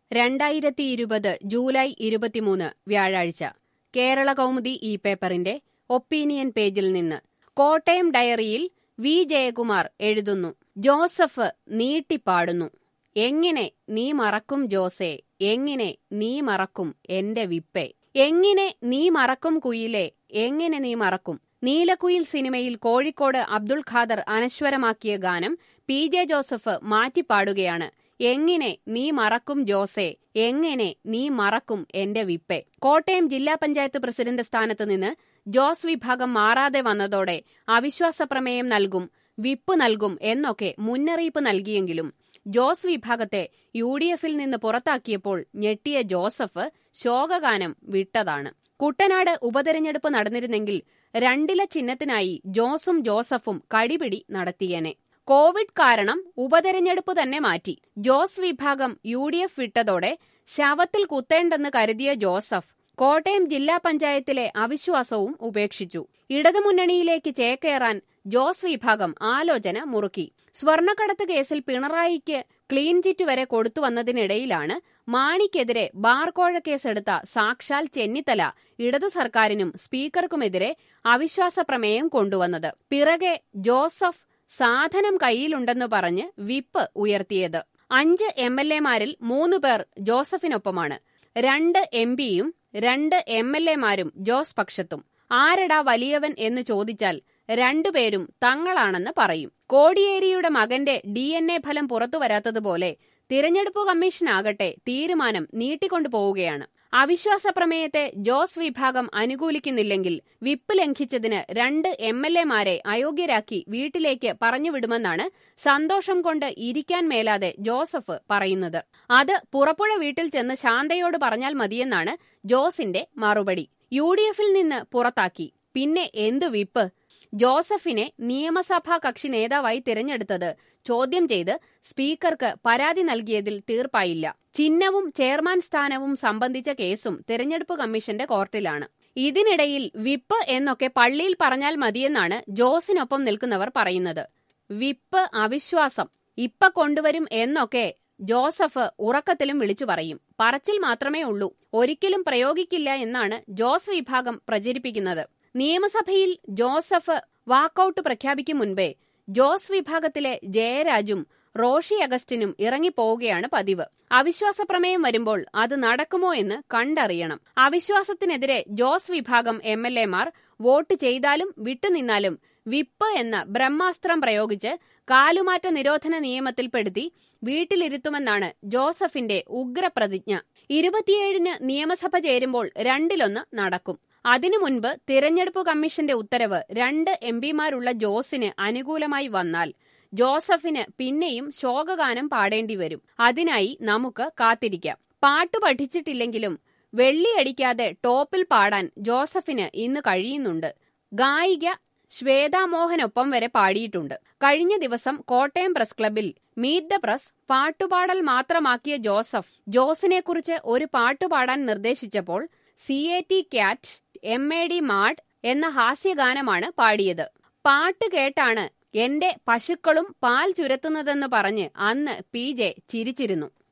രണ്ടായിരത്തി ഇരുപത് ജൂലൈ ഇരുപത്തിമൂന്ന് വ്യാഴാഴ്ച കേരള കൗമുദി ഈ പേപ്പറിന്റെ ഒപ്പീനിയൻ പേജിൽ നിന്ന് കോട്ടയം ഡയറിയിൽ വി ജയകുമാർ എഴുതുന്നു ജോസഫ് നീട്ടിപ്പാടുന്നു എങ്ങനെ നീ മറക്കും ജോസേ എങ്ങനെ നീ മറക്കും എന്റെ വിപ്പേ എങ്ങനെ നീ മറക്കും കുയിലേ എങ്ങനെ നീ മറക്കും നീലക്കുയിൽ സിനിമയിൽ കോഴിക്കോട് അബ്ദുൾ ഖാദർ അനശ്വരമാക്കിയ ഗാനം പി ജെ ജോസഫ് മാറ്റിപ്പാടുകയാണ് എങ്ങനെ നീ മറക്കും ജോസേ എങ്ങനെ നീ മറക്കും എന്റെ വിപ്പെ കോട്ടയം ജില്ലാ പഞ്ചായത്ത് പ്രസിഡന്റ് സ്ഥാനത്ത് നിന്ന് ജോസ് വിഭാഗം മാറാതെ വന്നതോടെ അവിശ്വാസ പ്രമേയം നൽകും വിപ്പ് നൽകും എന്നൊക്കെ മുന്നറിയിപ്പ് നൽകിയെങ്കിലും ജോസ് വിഭാഗത്തെ യു ഡി എഫിൽ നിന്ന് പുറത്താക്കിയപ്പോൾ ഞെട്ടിയ ജോസഫ് ശോകഗാനം വിട്ടതാണ് കുട്ടനാട് ഉപതെരഞ്ഞെടുപ്പ് നടന്നിരുന്നെങ്കിൽ രണ്ടില ചിഹ്നത്തിനായി ജോസും ജോസഫും കടിപിടി നടത്തിയേനെ കോവിഡ് കാരണം ഉപതെരഞ്ഞെടുപ്പ് തന്നെ മാറ്റി ജോസ് വിഭാഗം യു ഡി എഫ് വിട്ടതോടെ ശവത്തിൽ കുത്തേണ്ടെന്ന് കരുതിയ ജോസഫ് കോട്ടയം ജില്ലാ പഞ്ചായത്തിലെ അവിശ്വാസവും ഉപേക്ഷിച്ചു ഇടതുമുന്നണിയിലേക്ക് ചേക്കേറാൻ ജോസ് വിഭാഗം ആലോചന മുറുക്കി സ്വർണ്ണക്കടത്ത് കേസിൽ പിണറായിക്ക് ക്ലീൻ ചിറ്റ് വരെ കൊടുത്തുവന്നതിനിടയിലാണ് മാണിക്കെതിരെ ബാർകോഴ കേസെടുത്ത സാക്ഷാൽ ചെന്നിത്തല ഇടതു സർക്കാരിനും സ്പീക്കർക്കുമെതിരെ അവിശ്വാസ പ്രമേയം കൊണ്ടുവന്നത് പിറകെ ജോസഫ് സാധനം കയ്യിലുണ്ടെന്ന് പറഞ്ഞ് വിപ്പ് ഉയർത്തിയത് അഞ്ച് എം എൽ എമാരിൽ മൂന്ന് പേർ ജോസഫിനൊപ്പമാണ് രണ്ട് എം പിയും രണ്ട് എം എൽ എമാരും ജോസ് പക്ഷത്തും ആരടാ വലിയവൻ എന്ന് ചോദിച്ചാൽ രണ്ടുപേരും തങ്ങളാണെന്ന് പറയും കോടിയേരിയുടെ മകന്റെ ഡി എൻ എ ഫലം പുറത്തുവരാത്തതുപോലെ തിരഞ്ഞെടുപ്പ് കമ്മീഷനാകട്ടെ തീരുമാനം നീട്ടിക്കൊണ്ടു പോവുകയാണ് അവിശ്വാസ പ്രമേയത്തെ ജോസ് വിഭാഗം അനുകൂലിക്കുന്നില്ലെങ്കിൽ വിപ്പ് ലംഘിച്ചതിന് രണ്ട് എം എൽ എമാരെ അയോഗ്യരാക്കി വീട്ടിലേക്ക് പറഞ്ഞുവിടുമെന്നാണ് സന്തോഷം കൊണ്ട് ഇരിക്കാൻ മേലാതെ ജോസഫ് പറയുന്നത് അത് പുറപ്പുഴ വീട്ടിൽ ചെന്ന് ശാന്തയോട് പറഞ്ഞാൽ മതിയെന്നാണ് ജോസിന്റെ മറുപടി യു ഡി എഫിൽ നിന്ന് പുറത്താക്കി പിന്നെ എന്തു വിപ്പ് ജോസഫിനെ നിയമസഭാ കക്ഷി നേതാവായി തിരഞ്ഞെടുത്തത് ചോദ്യം ചെയ്ത് സ്പീക്കർക്ക് പരാതി നൽകിയതിൽ തീർപ്പായില്ല ചിഹ്നവും ചെയർമാൻ സ്ഥാനവും സംബന്ധിച്ച കേസും തിരഞ്ഞെടുപ്പ് കമ്മീഷന്റെ കോർട്ടിലാണ് ഇതിനിടയിൽ വിപ്പ് എന്നൊക്കെ പള്ളിയിൽ പറഞ്ഞാൽ മതിയെന്നാണ് ജോസിനൊപ്പം നിൽക്കുന്നവർ പറയുന്നത് വിപ്പ് അവിശ്വാസം ഇപ്പ കൊണ്ടുവരും എന്നൊക്കെ ജോസഫ് ഉറക്കത്തിലും വിളിച്ചു പറയും പറച്ചിൽ മാത്രമേ ഉള്ളൂ ഒരിക്കലും പ്രയോഗിക്കില്ല എന്നാണ് ജോസ് വിഭാഗം പ്രചരിപ്പിക്കുന്നത് നിയമസഭയിൽ ജോസഫ് വാക്കൌട്ട് പ്രഖ്യാപിക്കും മുൻപേ ജോസ് വിഭാഗത്തിലെ ജയരാജും റോഷി അഗസ്റ്റിനും ഇറങ്ങിപ്പോവുകയാണ് പതിവ് അവിശ്വാസ പ്രമേയം വരുമ്പോൾ അത് നടക്കുമോ എന്ന് കണ്ടറിയണം അവിശ്വാസത്തിനെതിരെ ജോസ് വിഭാഗം എം എൽ എമാർ വോട്ട് ചെയ്താലും വിട്ടുനിന്നാലും വിപ്പ് എന്ന ബ്രഹ്മാസ്ത്രം പ്രയോഗിച്ച് കാലുമാറ്റ നിരോധന നിയമത്തിൽപ്പെടുത്തി വീട്ടിലിരുത്തുമെന്നാണ് ജോസഫിന്റെ ഉഗ്രപ്രതിജ്ഞ ഇരുപത്തിയേഴിന് നിയമസഭ ചേരുമ്പോൾ രണ്ടിലൊന്ന് നടക്കും അതിനു മുൻപ് തിരഞ്ഞെടുപ്പ് കമ്മീഷന്റെ ഉത്തരവ് രണ്ട് എം പിമാരുള്ള ജോസിന് അനുകൂലമായി വന്നാൽ ജോസഫിന് പിന്നെയും ശോകഗാനം പാടേണ്ടി വരും അതിനായി നമുക്ക് കാത്തിരിക്കാം പാട്ട് പഠിച്ചിട്ടില്ലെങ്കിലും വെള്ളിയടിക്കാതെ ടോപ്പിൽ പാടാൻ ജോസഫിന് ഇന്ന് കഴിയുന്നുണ്ട് ഗായിക ശ്വേതാമോഹനൊപ്പം വരെ പാടിയിട്ടുണ്ട് കഴിഞ്ഞ ദിവസം കോട്ടയം പ്രസ് ക്ലബിൽ മീറ്റ് ദ പ്രസ് പാട്ടുപാടൽ മാത്രമാക്കിയ ജോസഫ് ജോസിനെക്കുറിച്ച് ഒരു പാട്ടുപാടാൻ നിർദ്ദേശിച്ചപ്പോൾ C A T cat M A D mad എന്ന ഹാസ്യഗാനമാണ് പാടിയത് പാട്ട് കേട്ടാണ് എന്റെ പശുക്കളും പാൽ ചുരത്തുന്നതെന്ന് പറഞ്ഞ് അന്ന് പി ജെ ചിരിച്ചിരുന്നു